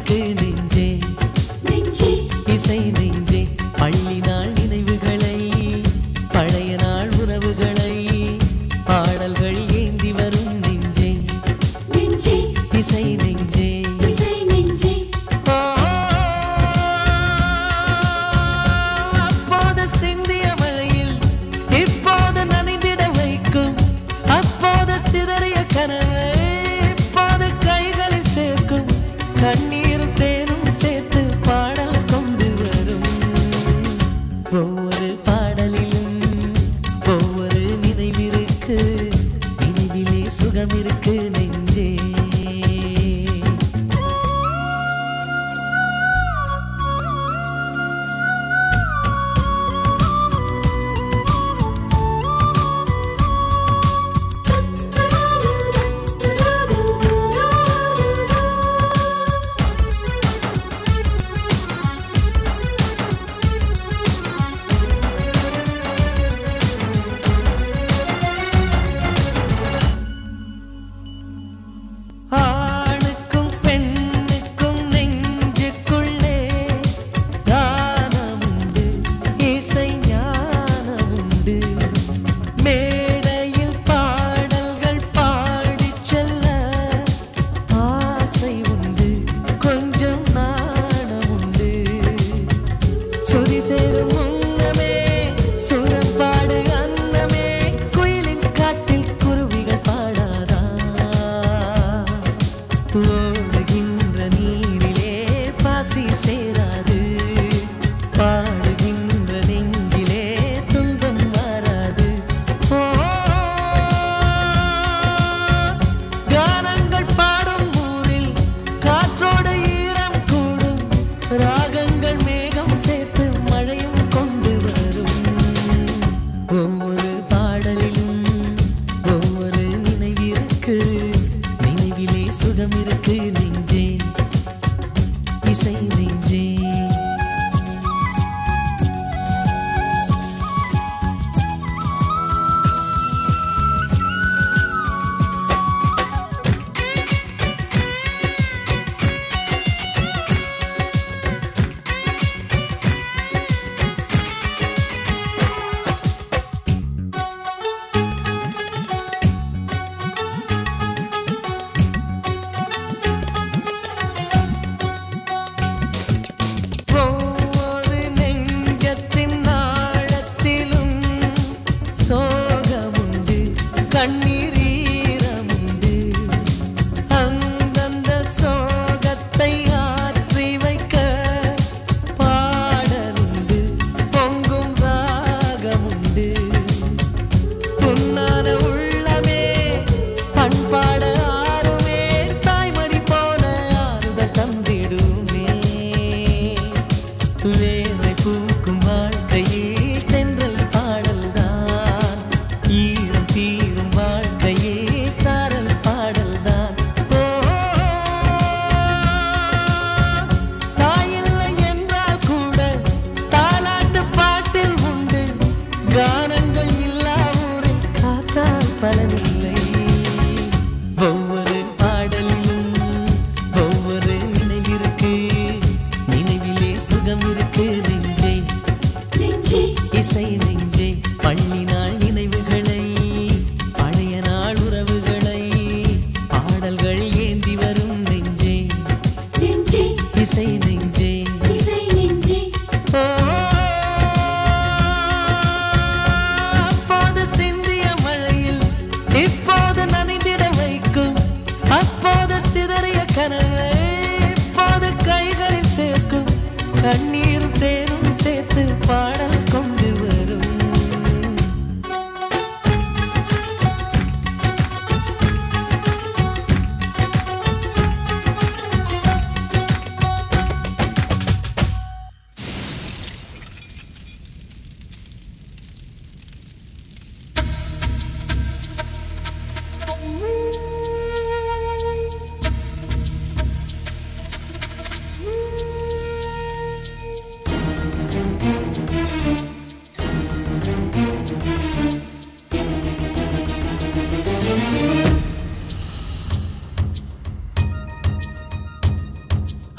இருக்கு நெஞ்சே நெஞ்சே இசை நெஞ்சே பள்ளி நாள் நினைவுகளை பழைய நாள் உறவுகளை பாடல்கள் ஏந்தி வரும் நெஞ்சே நெஞ்சே இசை நெஞ்சே இசை நெஞ்சே அப்போது சிந்திய மழையில் இப்போது நனைந்திட வைக்கும் அப்போது சிதறிய கனவை இப்போது கைகளில் சேர்க்கும் கண்ணீரும் தேனும் சேர்த்து பாடல் கொண்டு வரும் ஒவ்வொரு பாடலிலும் ஒவ்வொரு நினைவிருக்கு நினைவிலே சுகம் இருக்கு நெஞ்சே ஆணுக்கும் பெண்ணுக்கும் நெஞ்சுக்குள்ளே கானமுண்டு இசை ஞானமுண்டு மேடையில் பாடல்கள் பாடிச் செல்ல ஆசை உண்டு கொஞ்சம் நாணமுண்டு சுதி சேரும் முன்னமே சுரப்பாடு அன்னமே குயிலின் காட்டில் குருவிகள் பாடாதா ஓடுகின்ற நீரிலே பாசி சேராது பாடுகின்ற நெஞ்சிலே துன்பம் வராது ஓ கானங்கள் பாடும் ஊரில் காற்றோடு ஈரம் கூடும் ராகங்கள் மேகம் சேர்த்து மழையும் கொண்டு வரும் ஒவ்வொரு பாடலிலும் ஒவ்வொரு நினைவிற்கு நினைவிலே சுகம் இருக்கு நெஞ்சே இசை நெஞ்சே ஒவ்வொரு நெஞ்சத்தின் ஆழத்திலும் சோகமுண்டு கண்ணீர் ஈரமுண்டு அந்தந்த சோகத்தை ஆற்றி வைக்க பாடலுண்டு பொங்கும் ராகமுண்டு புன்னான உள்ளமே பண்பாட ஆறுமே தாய்மடி போல ஆறுதல் தந்திடுமே வேலை பூக்கும் வாழ்க்கையில் தென்றல் பாடல்தான் ஈரம் தீரும் வாழ்க்கையில் சாரல் பாடல்தான் ஓ தாயில்லை என்றால் கூட தாலாட்டு பாட்டில் உண்டு கானங்கள் இல்லா ஊரில் காற்றால் பலனில்லை ஒவ்வொரு பாடலிலும் ஒவ்வொரு நினைவிற்கு நினைவிலே சுகம் இருக்கு நெஞ்சே நெஞ்சே இசை நெஞ்சே பள்ளி நாள் நினைவுகளை பழைய நாள் உறவுகளை பாடல்கள் ஏந்தி வரும் நெஞ்சே நெஞ்சே இசை நெஞ்சே இசை நெஞ்சே அப்போது சிந்திய மழையில் இப்போது நனைந்திட வைக்கும் அப்போது சிதறிய கனவை இப்போது கைகளில் சேர்க்கும் கண்ணீரும் தேனும் சேர்த்து பாடல் கொண்டு வரும்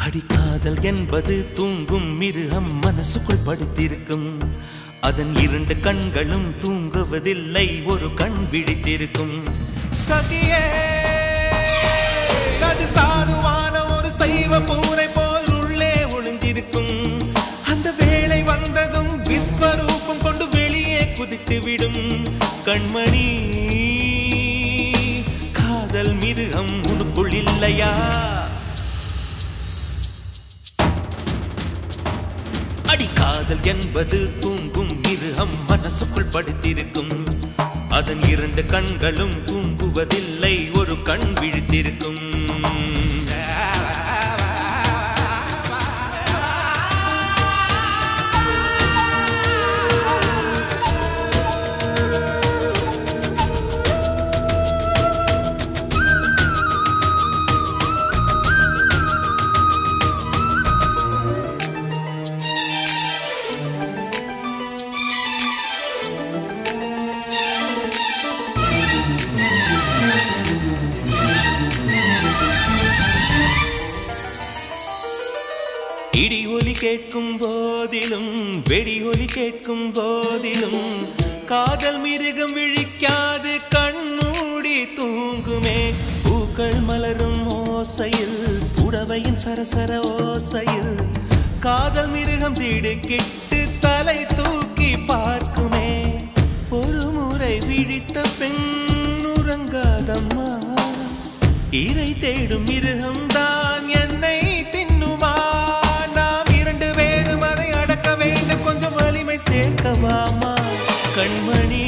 அடிக்காதல் என்பது தூங்கும் மிருகம் மனசுக்குள் படுத்திருக்கும் அதன் இரண்டு கண்களும் தூங்குவதில்லை ஒரு கண் விழித்திருக்கும் சகியே அது சாதுவான ஒரு சைவ பூனை போல் உள்ளே ஒளிந்திருக்கும் அந்த வேளை வந்ததும் விஸ்வரூபம் கொண்டு வெளியே குதித்து விடும் கண்மணி காதல் மிருகம் உனக்குள் இல்லையா அடிக்காதல் என்பது தூங்கும் மிருகம் மனசுக்குள் படுத்திருக்கும் அதன் இரண்டு கண்களும் தூங்குவதில்லை ஒரு கண் விழித்திருக்கும் இடி ஒலி கேட்கும் போதிலும் வெடி ஒலி கேட்கும் போதிலும் காதல் மிருகம் விழிக்காது கண்மூடி தூங்குமே பூக்கள் மலரும் ஓசையில் புடவையின் சரசர ஓசையில் காதல் மிருகம் திடுக்கிட்டு தலை தூக்கி பார்க்குமே ஒரு முறை விழித்த பெண் உறங்காதம்மா இறை தேடும் மிருகம்தான் என்னை தின்னுமா நாம் இரண்டு பேரும் அதை அடக்க வேண்டும் கொஞ்சம் வலிமை சேர்க்கவாமா கண்மணி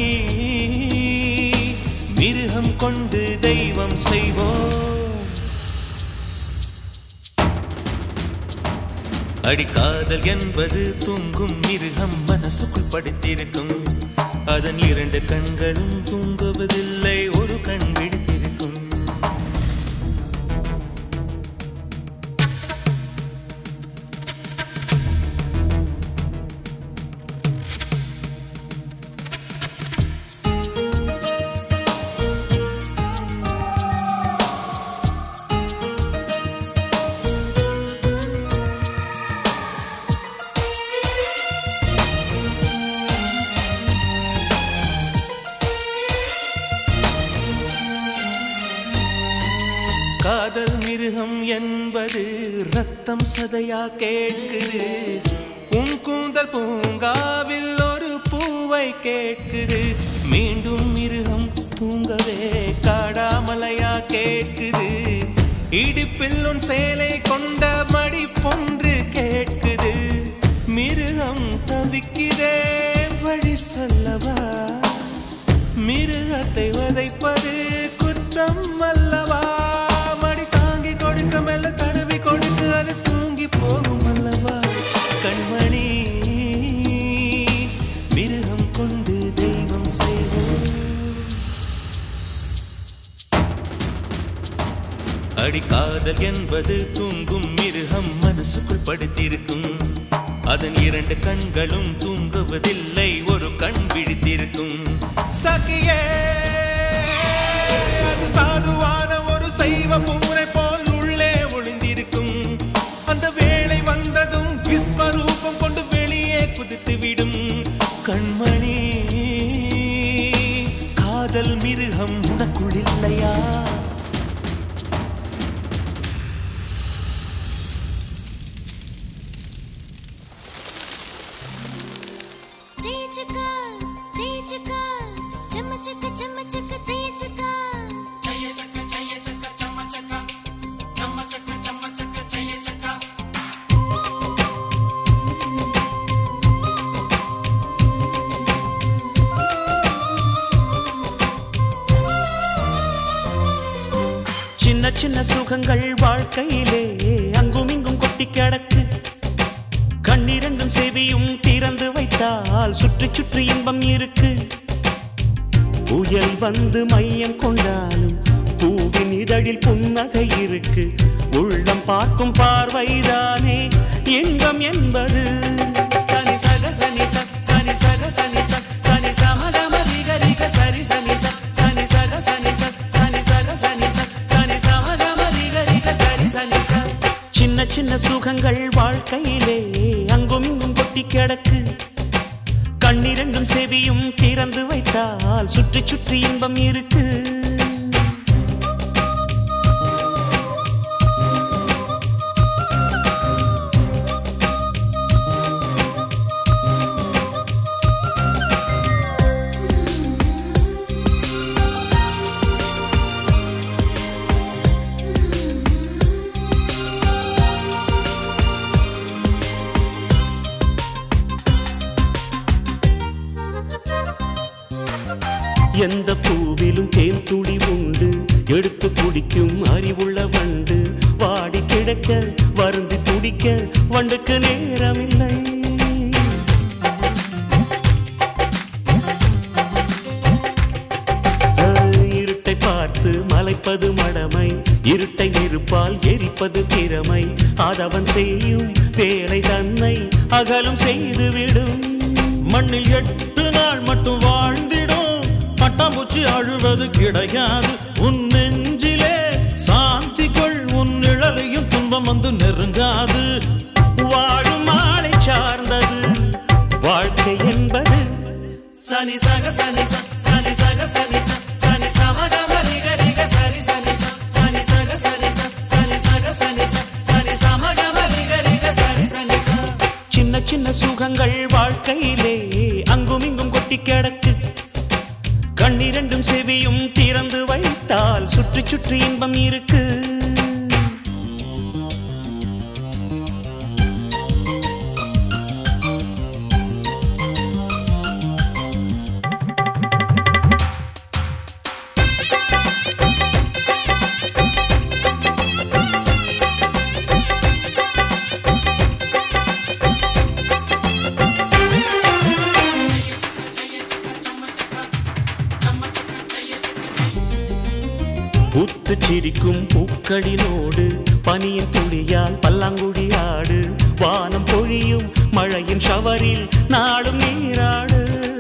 மிருகம் கொண்டு தெய்வம் செய்வோம் அடிக்காதல் என்பது தூங்கும் மிருகம் மனசுக்குள் படுத்திருக்கும் அதன் இரண்டு கண்களும் தூங்குவதில்லை ஒரு கண் விடுத்திருக்கும் காதல் மிருகம் என்பது ரத்தம் சதையா கேட்குது உன் கூந்தல் பூங்காவில் ஒரு பூவை கேட்குது மீண்டும் மிருகம் தூங்கவே காடாமலையா கேட்குது இடுப்பில் உன் சேலை கொண்ட மடி பொன்று கேட்குது மிருகம் தவிக்கிறே வழி சொல்லவா மிருகத்தை வதைப்பது குற்றம் அல்லவா மடி தாங்கி கொடுக்க மெல்ல தடவி கொடுக்க அது தூங்கி போகும் அல்லவா கண்மணி மிருகம் கொண்டு தெய்வம் செய்வோம் அடிக்காதல் என்பது தூங்கும் மிருகம் மனசுக்குள் படுத்திருக்கும் அதன் இரண்டு கண்களும் தூங்குவதில்லை ஒரு கண் விழித்திருக்கும் சகியே அது சாதுவான ஒரு சைவ பூனை போல் உள்ளே ஒளிந்திருக்கும் அந்த வேளை வந்ததும் விஸ்வரூபம் கொண்டு வெளியே குதித்து விடும் கண்மணி காதல் மிருகம் உனக்குள் இல்லையா ஜெயிச்சுக்கா ஜெயிச்சுக்கா செம்ம சக்க செம்ம சக்க ஜெயிச்சுக்கா சின்ன சின்ன சுகங்கள் வாழ்க்கையிலே அங்கும் இங்கும் கொட்டி கிடக்கு கண்ணிரண்டும் செவியும் திறந்து வைத்தால் சுற்றி சுற்றி இன்பம் இருக்கு புயல் வந்து மையம் கொண்டாலும் பூவின் இதழில் புன்னகை இருக்கு உள்ளம் பார்க்கும் பார்வைதானே இன்பம் என்பது சனி சக சனி ச சனி சக சனி ச சனி சமகம ரிக ரிக சரி சனி ச சனி சக சனி ச சனி சக சனி ச சனி சமகம ரிக ரிக சரி சனி ச சின்ன சின்ன சுகங்கள் வாழ்க்கையிலே அங்கும் இங்கும் கொட்டி கிடக்கு கண்ணிரண்டும் செவியும் திறந்து வைத்தால் சுற்றி சுற்றி இன்பம் இருக்கு எந்த பூவிலும் தேன் துளி உண்டு எடுத்து குடிக்கும் அறிவுள்ள வண்டு வாடி கிடக்க வருந்தி துடிக்க வண்டுக்கு நேரமில்லை இருட்டை பார்த்து மலைப்பது மடமை இருட்டை நெருப்பால் எரிப்பது திறமை அதவன் செய்யும் வேலை தன்னை அகலும் செய்துவிடும் மண்ணில் எட்டு நாள் மட்டும் வாழ்ந்திடும் பட்டாம்பூச்சி அழுவது கிடையாது உன் நெஞ்சிலே சாந்தி கொள் உன் நிழலையும் துன்பம் வந்து நெருங்காது வாழும் ஆளை சார்ந்தது வாழ்க்கை என்பது சனி சக சனி ச சனி சக சனி ச சனி சமகம ரிக ரிக சரி சனி ச சனி சக சனி ச சனி சக சனி ச சனி சமகம ரிக ரிக சரி சனி ச சின்ன சின்ன சுகங்கள் வாழ்க்கையிலே அங்கும் இங்கும் கொட்டி கிடக்கு கண்ணிரண்டும் செவியும் திறந்து வைத்தால் சுற்றி சுற்றி இன்பம் இருக்கு பூத்து சிரிக்கும் பூக்களினோடு பனியின் துளியால் பல்லாங்குழி ஆடு வானம் பொழியும் மழையின் ஷவரில் நாடும் நீராடு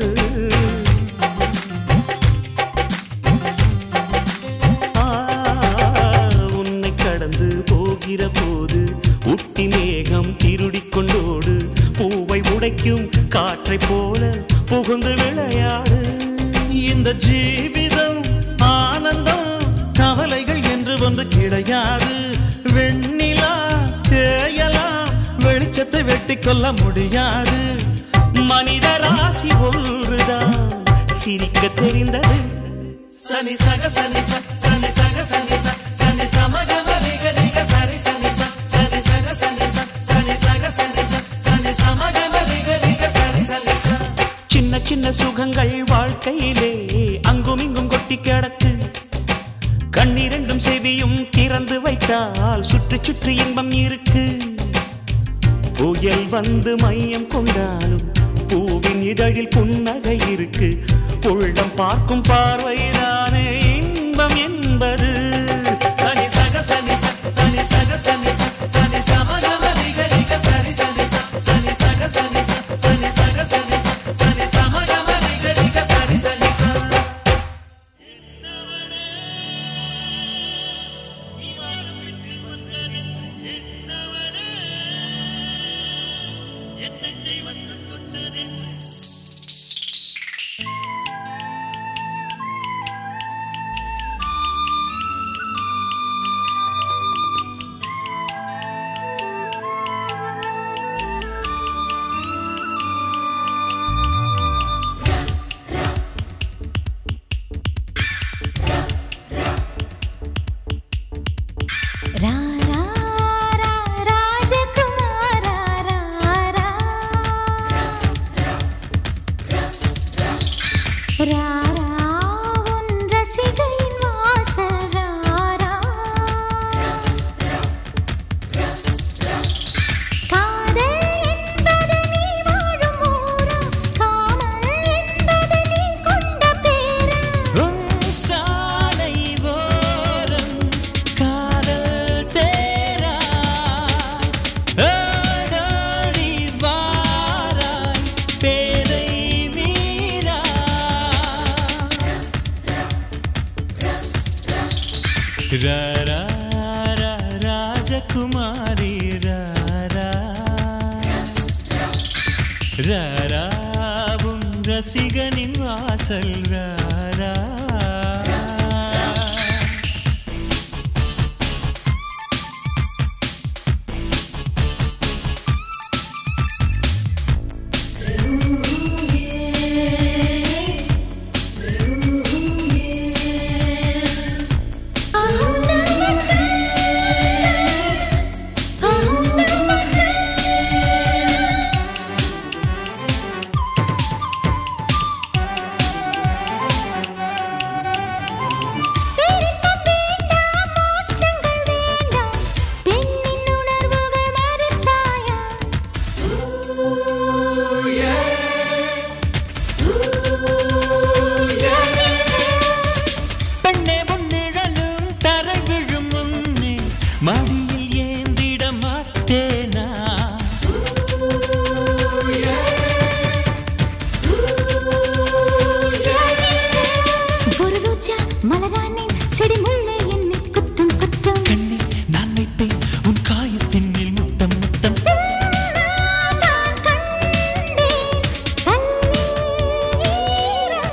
ஆ, உன்னை கடந்து போகிற போது உட்டி மேகம் திருடிக் கொண்டோடு பூவை உடைக்கும் காற்றைப் போல புகுந்து விளையாடு இந்த ஜீவிதம் ஆனந்தம் கவலைகள் என்று ஒன்று கிடையாது வெண்ணிலா தேயலாம் வெளிச்சத்தை வெட்டி கொள்ள முடியாது மனித ராசி ஒன்றுதான் சிரிக்க தெரிந்தது சனி சக சனி ச சனி சக சனி ச சனி சமகம ரிக ரிக சரி சனி ச சனி சக சனி ச சனி சக சனி ச சனி சமகம ரிக ரிக சரி சனி ச சின்ன சின்ன சுகங்கள் வாழ்க்கையிலே அங்கும் இங்கும் கொட்டி கிடக்கு கண்ணிரண்டும் செவியும் திறந்து வைத்தால் சுற்றி சுற்றி இன்பம் இருக்கு புயல் வந்து மையம் கொண்டாலும் பூவின் இதழில் புன்னகை இருக்கு உள்ளம் பார்க்கும் பார்வைதானே இன்பம் என்பது சனி சக சனி ச சனி சக சனி ச சனி சமகம ரிக ரிக சரி சனி ச சனி சக சனி ச சனி சக சனி ச சனி சமகம ரிக ரிக சரி சனி ச रा रा रा राजकुमारा रा रा रा रा உன் ரசிகையின் வாசல் ரா ரா காதல் என்பது நீ வாழும் ஊரா காமன் என்பது நீ கொண்ட பேரா சாலை ஓரம் காதல் தேரா ஆடாடி வாராய் பேதை மீரா ரசிகனின் வாசல் ராரா பெண்ணின் உணர்வுகள் மதிப்பாயா பெண்ணே பொன்னிழலும் தரை விழும் முன்னே மடியில் ஏந்திட மாட்டேனா ஒரு ரோஜா மலரானேன் செடி முல்லை என்னை குத்தும் குத்தும் கண்ணே நான் வைப்பேன் உன் காயத்தின் மேல் முத்தம் முத்தம் நான் கண்டேன் கண்ணீரம்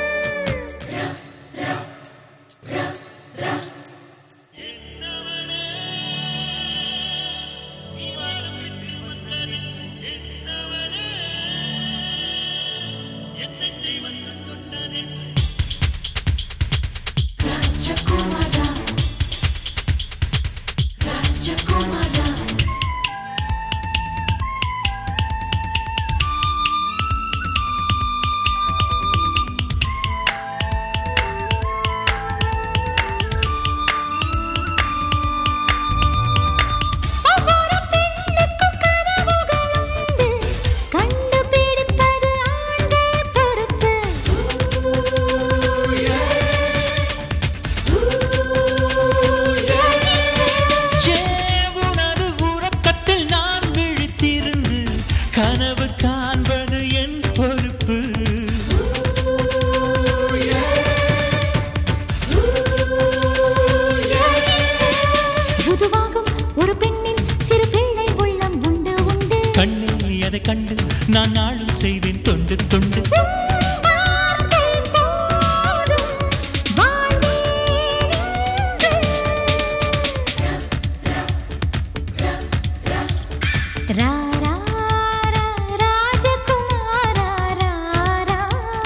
Rajakumara Rajakumara ஒவ்வொரு பெண்ணுக்கும் கனவுகள் உண்டு கண்டுபிடிப்பது ஆண்கள் பொறுப்பு ஏ உனது உறக்கத்தில் நான் விழித்திருந்து கனவு காண்பது என் பொறுப்பு ருதுவாகும் ஒரு பெண்ணின் சிறு பிள்ளை உள்ளம் உண்டு உண்டு கண்ணே அதை கண்டு நான் நாளும் செய்வேன் தொண்டு தொண்டு வார்த்தை போதும் வாழ்வேன் என்று. ரா, ரா, ரா, ராஜகுமாரா, ரா, ரா.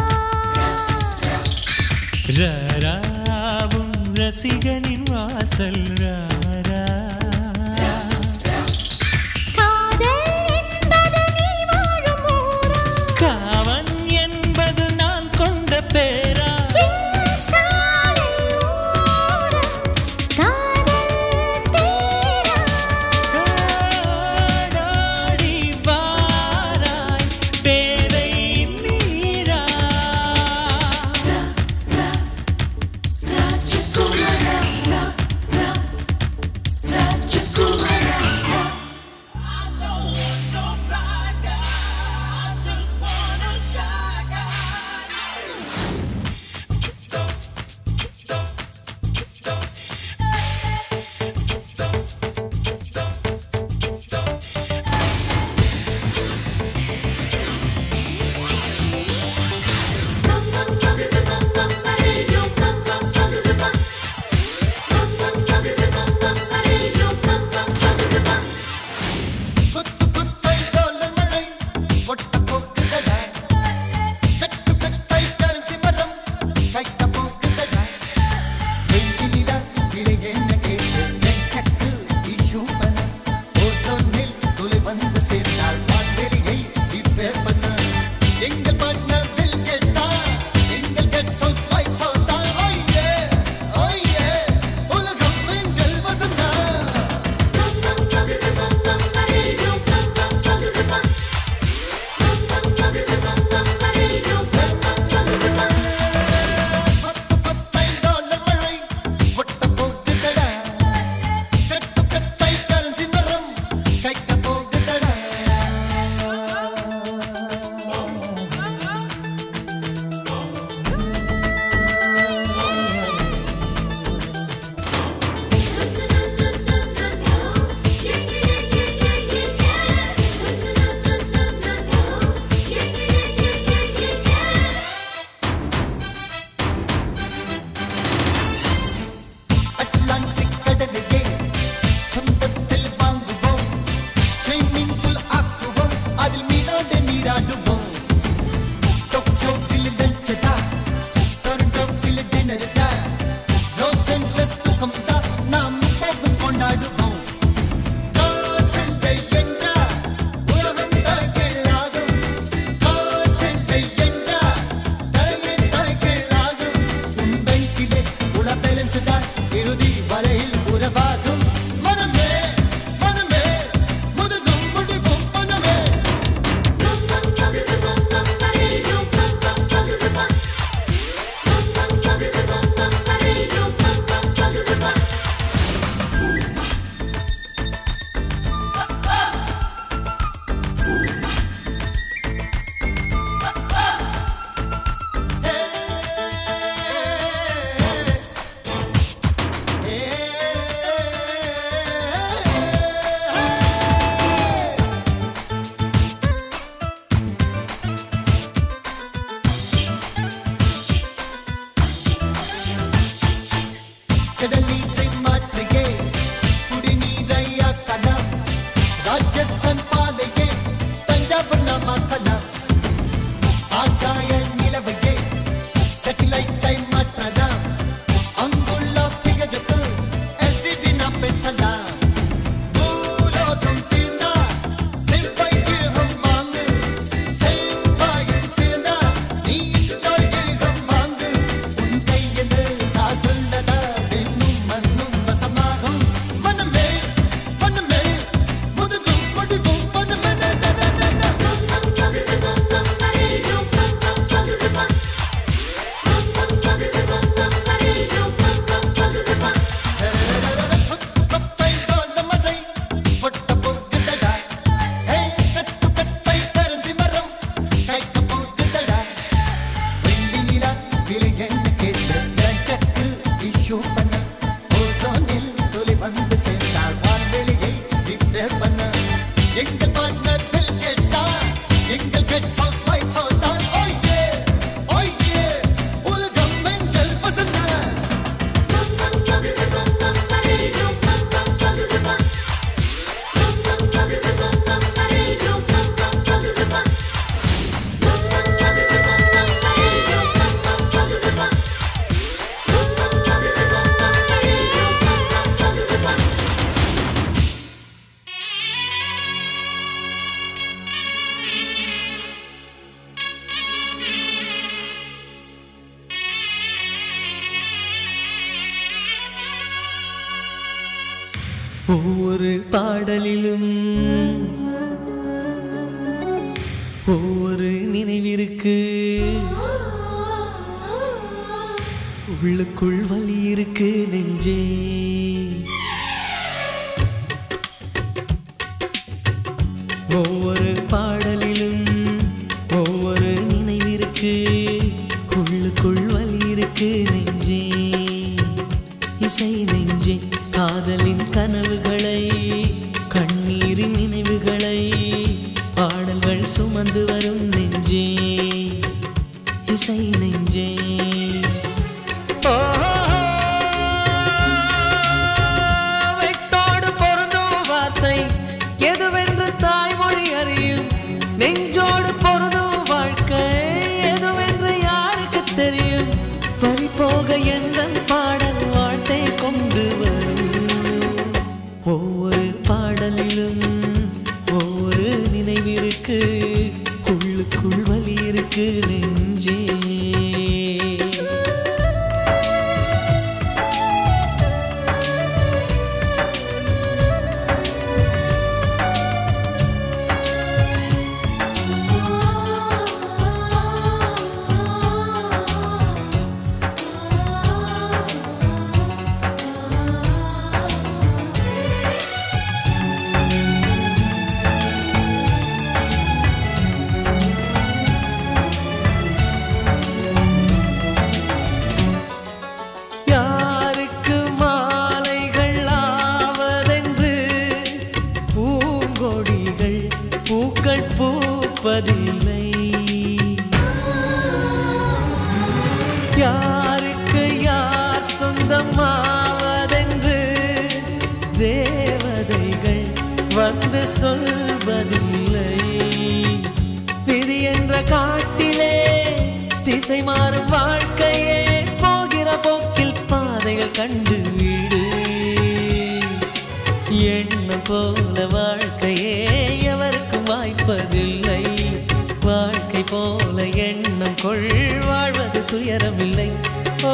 ராராவும் ரசிகனின் வாசல் ராரா காதல் என்பது நீ வாழும் ஊரா காவன் என்பது நான் கொண்ட பேரா சாலை ஓரம் காதல் தேரா ஆடாடி வாராய் பேரை மீரா Rajakumara Ra Ra ஒவ்வொரு பாடலிலும் ஒவ்வொரு நினைவிற்கு உள்ளுக்குள் வலி இருக்கு நெஞ்சே ஒவ்வொரு பாடலிலும் ஒவ்வொரு நினைவிற்கு உள்ளுக்குள் வலி இருக்கு நெஞ்சே இசை நெஞ்சே காதலின் கனவுகளை கண்ணீரின் நினைவுகளை பாடல்கள் சுமந்து வரும் நெஞ்சே இசை நெஞ்சே ஓ, வெட்டோடு பொருந்தும் வார்த்தை எதுவென்று தாய்மொழி அறியும் நெஞ்சோடு பொருந்தும் வாழ்க்கை எதுவென்று யாருக்கு தெரியும் வரி போக எந்த பாடல் வாழ்த்தை கொண்டு வரும் ஒவ்வொரு பாடலிலும் ஒவ்வொரு நினைவிற்கு உள்ளுக்குள் வலி இருக்கு நெஞ்சே யாருக்கு மாலைகள் ஆவதென்று பூங்கொடிகள் பூக்கள் பூப்பதில்லை யாருக்கு யார் சொந்தமாவதென்று தேவதைகள் வந்து சொல்வதில்லை விதி என்ற காட்டிலே திசை மாறும் வாழ்க்கையே போகிற போக்கில் பாதைகள் கண்டு வீடு எண்ணம் போல வாழ்க்கையே எவருக்கும் வாய்ப்பதில்லை வாழ்க்கை போல எண்ணம் கொள் வாழ்வது துயரமில்லை ஓ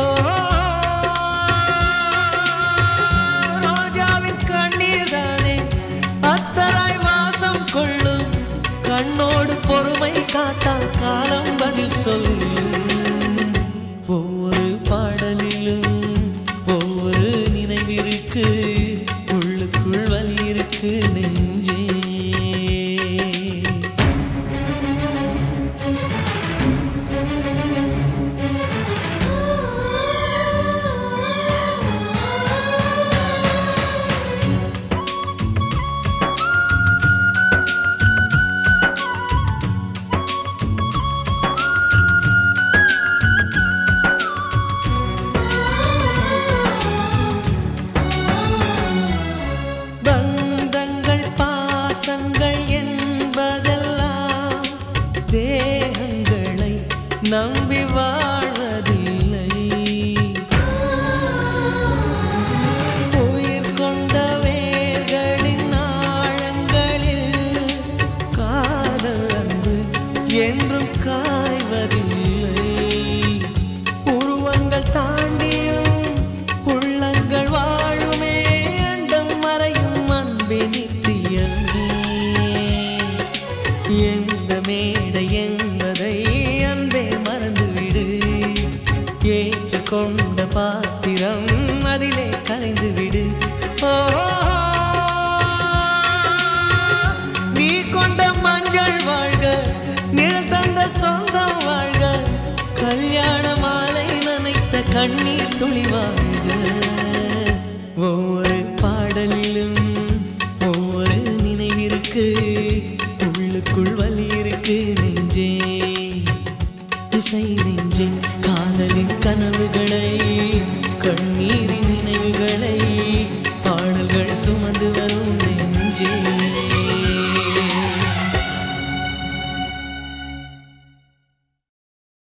ரோஜாவின் கண்ணீர் தானே அத்தராய் வாசம் கொள்ளும் கண்ணோடு பொறுமை காத்தால் காலம் பதில் சொல்லும் ஒவ்வொரு பாடலிலும் ஒவ்வொரு நினைவிற்கு உள்ளுக்குள் வலி இருக்கு நெஞ்சே பந்தங்கள் பாசங்கள் என்பதெல்லாம் தேகங்களை நம்பி வாழ்வதில்லை உயிர் கொண்ட வேர்களின் ஆழங்களில் காதல் அன்பு என்றும் காய்வதில்லை உருவங்கள் தாண்டியும் உள்ளங்கள் வாழுமே அண்டம் மறையும் அன்பே நித்தியமே எந்த மேடை என்பதை அன்பே மறந்துவிடு ஏற்றுக்கொண்ட பாத்திரம் அதிலே கலைந்து விடு ஓ நீ கொண்ட மஞ்சள் வாழ்க நிழல் தந்த சொந்தம் வாழ்க கல்யாண மாலை நனைத்த கண்ணீர் துளி வாழ்க ஒவ்வொரு பாடலிலும் ஒவ்வொரு நினைவிற்கு உள்ளுக்குள் வலி இருக்கு நெஞ்சே இசை நெஞ்சே காதலின் கனவுகளை கண்ணீர்